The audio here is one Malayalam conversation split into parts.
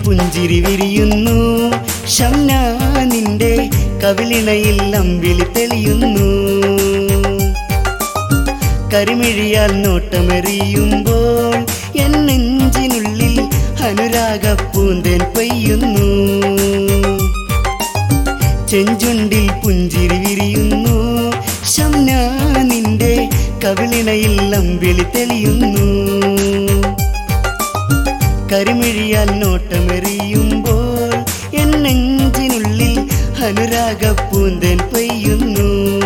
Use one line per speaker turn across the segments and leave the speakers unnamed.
പുഞ്ചിരി വിരിയുന്നു ഷംന നിന്റെ കവിളിണയിൽ അമ്പിളി തെളിയുന്നു കരിമിഴിയാൽ നോട്ടമെറിയുമ്പോൾ എൻ നെഞ്ചിനുള്ളിൽ അനുരാഗ പൂന്തേൻ പെയ്യുന്നു ചെഞ്ചുണ്ടിൽ പുഞ്ചിരി വിരിയുന്നു ഷംന നിന്റെ കവിളിണയിൽ അമ്പിളി തെളിയുന്നു കരിമിഴിയാൽ നോട്ടമെറിയുമ്പോൾ എൻ നെഞ്ചിനുള്ളിൽ അനുരാഗ പൂന്തേൻ പെയ്യുന്നു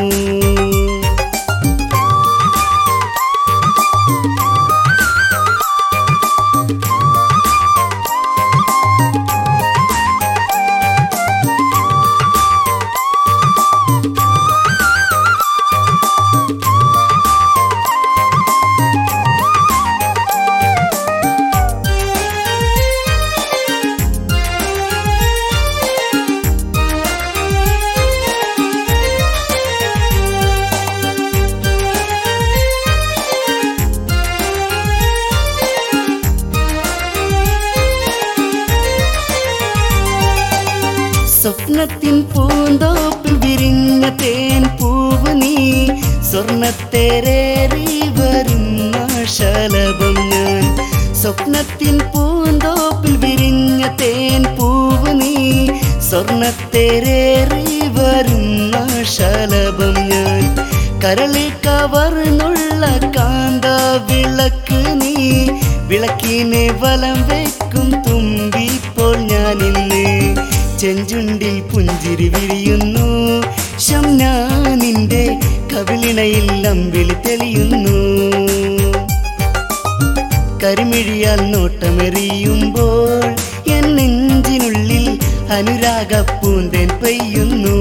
സ്വപ്നത്തിൻ പൂന്തോപ്പിൽ വിരിഞ്ഞ തേൻ പൂവ് നീ സ്വർണത്തേരേറി വരുന്ന ശലഭം ഞാൻ സ്വപ്നത്തിൻ പൂന്തോപ്പിൽ വിരിഞ്ഞ തേൻ പൂവ് നീ സ്വർണത്തേരേറി വരുന്ന ശലഭം ഞാൻ കരളിൽ കവർന്നുള്ള കാന്ത വിളക്ക് നീ വിളക്കിനെ വലം വെക്കും തുമ്പിപ്പോൾ ഞാൻ ഇന്ന് ചെഞ്ചുണ്ടിൽ പുഞ്ചിരി വിരിയുന്നു ഷംന നിന്റെ കവിളിണയിൽ അമ്പിളി തെളിയുന്നു കരിമിഴിയാൽ നോട്ടമെറിയുമ്പോൾ എൻ നെഞ്ചിനുള്ളിൽ അനുരാഗ പൂന്തേൻ പെയ്യുന്നു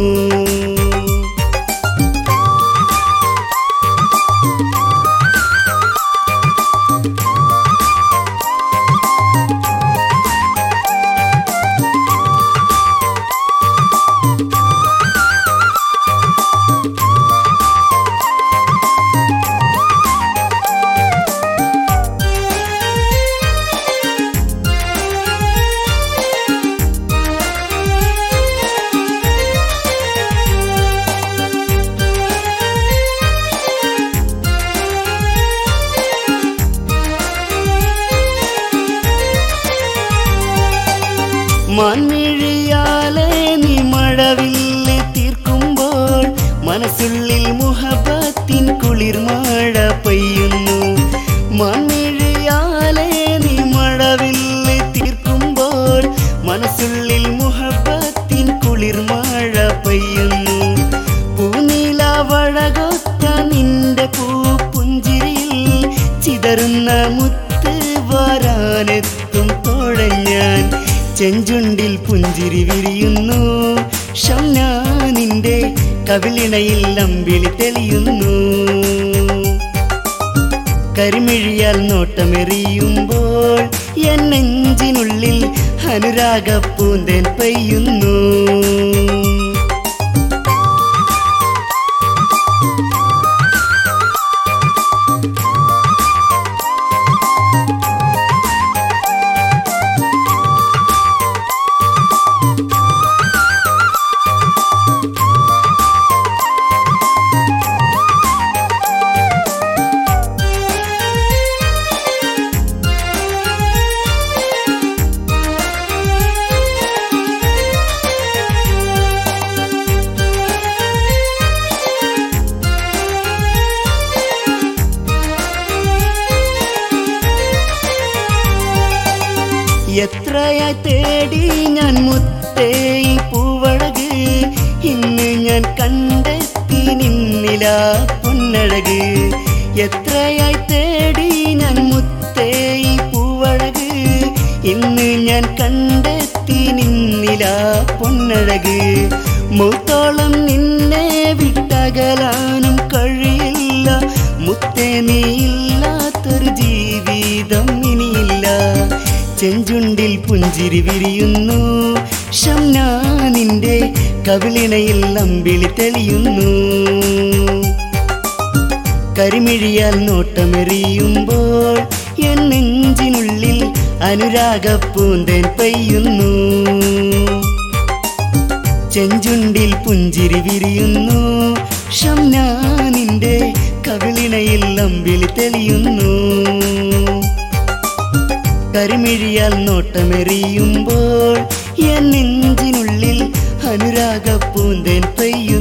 മാൻമിഴിയാലെ നീ മഴവില്ല് തീർക്കുമ്പോൾ മനസ്സുള്ളിൽ മുഹബത്തിൻ കുളിർമഴ പെയ്യുന്നു മാൻമിഴിയാലെ നീ മഴവില്ല് തീർക്കുമ്പോൾ മനസ്സുള്ളിൽ മുഹബത്തിൻ കുളിർമഴ പെയ്യുന്നു പൂനീലവഴകൊത്ത നിന്റെ പൂപ്പുഞ്ചിരിയിൽ ചിതറുന്ന മുത്ത് വരാനെത്തും തോഴഞ്ഞാൻ ചെഞ്ചുണ്ടിൽ പുഞ്ചിരി വിരിയുന്നു ഷംന നിന്റെ കവിളിണയിൽ അമ്പിളി തെളിയുന്നു കരിമിഴിയാൽ നോട്ടമെറിയുമ്പോൾ എൻ നെഞ്ചിനുള്ളിൽ അനുരാഗ പൂന്തേൻ പെയ്യുന്നു എത്രയായി തേടി ഞാൻ മുത്തേ ഈ പൂവഴക് ഇന്ന് ഞാൻ കണ്ടെത്തി നിന്നില പൊന്നഴക് എത്രയായി തേടി ഞാൻ മുത്തേ ഈ പൂവഴക് ഇന്ന് ഞാൻ കണ്ടെത്തി നിന്നില പൊന്നഴക് മൂത്തോളം നിന്നെ വിട്ടകലാനും കഴിയില്ല മുത്തേ നീ ഇല്ലാത്തൊരു ജീവിതം ഇനിയില്ല ചെഞ്ചുണ്ടിൽ പുഞ്ചിരി വിരിയുന്നു ഷംന നിന്റെ കവിളിണയിൽ അമ്പിളി തെളിയുന്നു കരിമിഴിയാൽ നോട്ടമെറിയുമ്പോൾ എൻ നെഞ്ചിനുള്ളിൽ അനുരാഗപ്പൂന്തേൻ പെയ്യുന്നു ചെഞ്ചുണ്ടിൽ പുഞ്ചിരി വിരിയുന്നു ഷംനാനിന്റെ കവിളിണയിൽ അമ്പിളി തെളിയുന്നു കരിമിഴിയാൽ നോട്ടമെറിയുമ്പോൾ എൻ നെഞ്ചിനുള്ളിൽ അനുരാഗപ്പൂന്തേൻ പെയ്യുന്നു